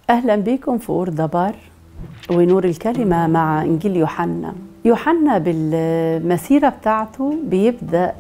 أهلا بكم في أور دبر ونور الكلمة مع إنجيل يوحنا يوحنا بالمسيرة بتاعته بيبدأ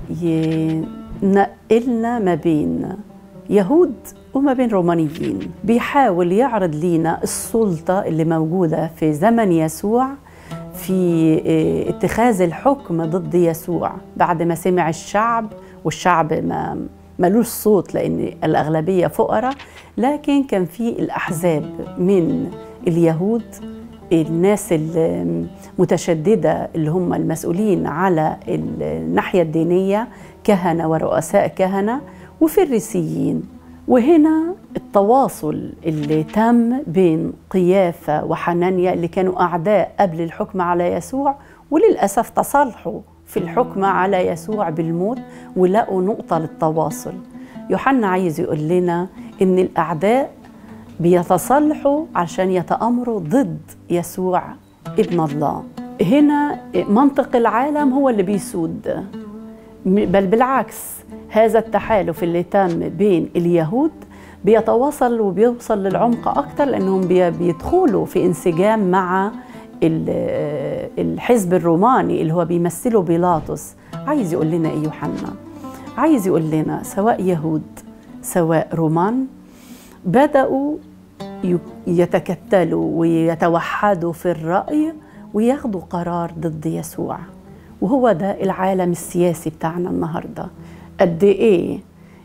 ينقلنا ما بين يهود وما بين رومانيين بيحاول يعرض لينا السلطة اللي موجودة في زمن يسوع في اتخاذ الحكم ضد يسوع بعد ما سمع الشعب والشعب ما ملوش صوت لأن الأغلبية فقراء لكن كان في الأحزاب من اليهود الناس المتشددة اللي هم المسؤولين على الناحية الدينية كهنة ورؤساء كهنة وفريسيين وهنا التواصل اللي تم بين قيافة وحنانيا اللي كانوا أعداء قبل الحكم على يسوع وللأسف تصالحوا في الحكم على يسوع بالموت ولقوا نقطة للتواصل يوحنا عايز يقول لنا إن الأعداء بيتصالحوا عشان يتآمروا ضد يسوع ابن الله هنا منطق العالم هو اللي بيسود بل بالعكس هذا التحالف اللي تم بين اليهود بيتواصل وبيوصل للعمق أكتر لأنهم بيدخلوا في انسجام مع الحزب الروماني اللي هو بيمثله بيلاطس عايز يقول لنا ايه يوحنا عايز يقول لنا سواء يهود سواء رومان بدأوا يتكتلوا ويتوحدوا في الرأي وياخدوا قرار ضد يسوع وهو ده العالم السياسي بتاعنا النهارده قد ايه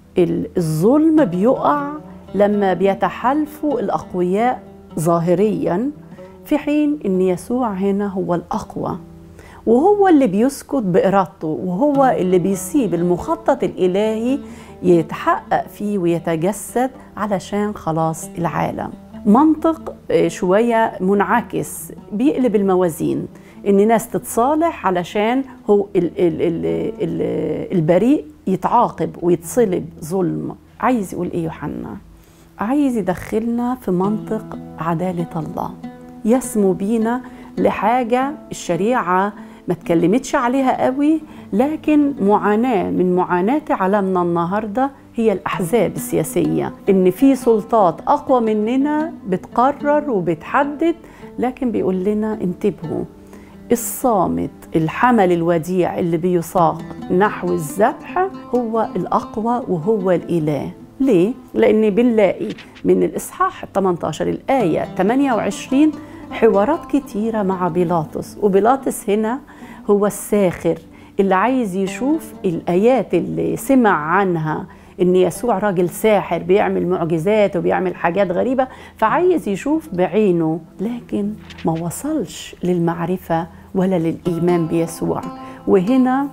الظلم بيقع لما بيتحالفوا الاقوياء ظاهريا في حين ان يسوع هنا هو الاقوى وهو اللي بيسكت بارادته وهو اللي بيسيب المخطط الالهي يتحقق فيه ويتجسد علشان خلاص العالم منطق شويه منعكس بيقلب الموازين ان ناس تتصالح علشان هو ال ال ال ال البريء يتعاقب ويتصلب ظلم عايز يقول ايه يوحنا عايز يدخلنا في منطق عداله الله يسمو بينا لحاجة الشريعة ما تكلمتش عليها قوي لكن معاناة من معاناة عالمنا النهاردة هي الأحزاب السياسية إن في سلطات أقوى مننا بتقرر وبتحدد لكن بيقول لنا انتبهوا الصامت الحمل الوديع اللي بيساق نحو الذبح هو الأقوى وهو الإله ليه؟ لأن بنلاقي من الإصحاح 18 الآية 28 حوارات كتيرة مع بيلاطس وبيلاطس هنا هو الساخر اللي عايز يشوف الآيات اللي سمع عنها إن يسوع راجل ساحر بيعمل معجزات وبيعمل حاجات غريبة فعايز يشوف بعينه لكن ما وصلش للمعرفة ولا للإيمان بيسوع وهنا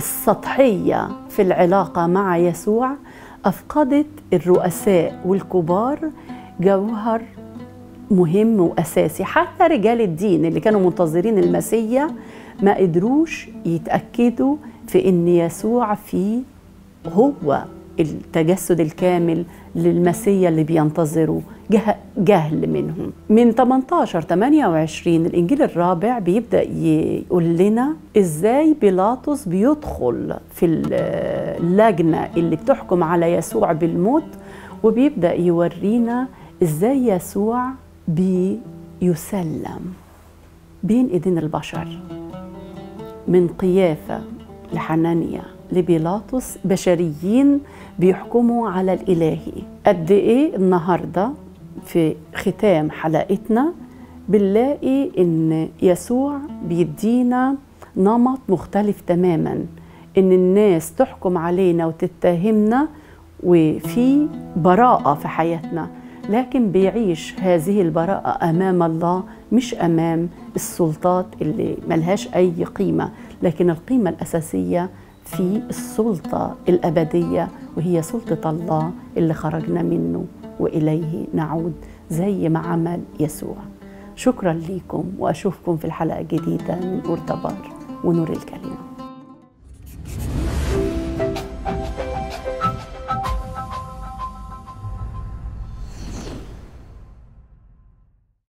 السطحية في العلاقة مع يسوع أفقدت الرؤساء والكبار جوهر مهم واساسي حتى رجال الدين اللي كانوا منتظرين المسيا ما قدروش يتاكدوا في ان يسوع فيه هو التجسد الكامل للمسيا اللي بينتظروا جهل منهم من 18 28 الانجيل الرابع بيبدا يقول لنا ازاي بيلاطس بيدخل في اللجنه اللي بتحكم على يسوع بالموت وبيبدا يورينا ازاي يسوع بيسلم بين ايدين البشر من قيافه لحنانيا لبيلاطس بشريين بيحكموا على الالهي قد ايه النهارده في ختام حلقتنا بنلاقي ان يسوع بيدينا نمط مختلف تماما ان الناس تحكم علينا وتتهمنا وفي براءه في حياتنا لكن بيعيش هذه البراءة أمام الله مش أمام السلطات اللي ملهاش أي قيمة لكن القيمة الأساسية في السلطة الأبدية وهي سلطة الله اللي خرجنا منه وإليه نعود زي ما عمل يسوع شكرا لكم وأشوفكم في الحلقة الجديدة من أورتبار ونور الكلمة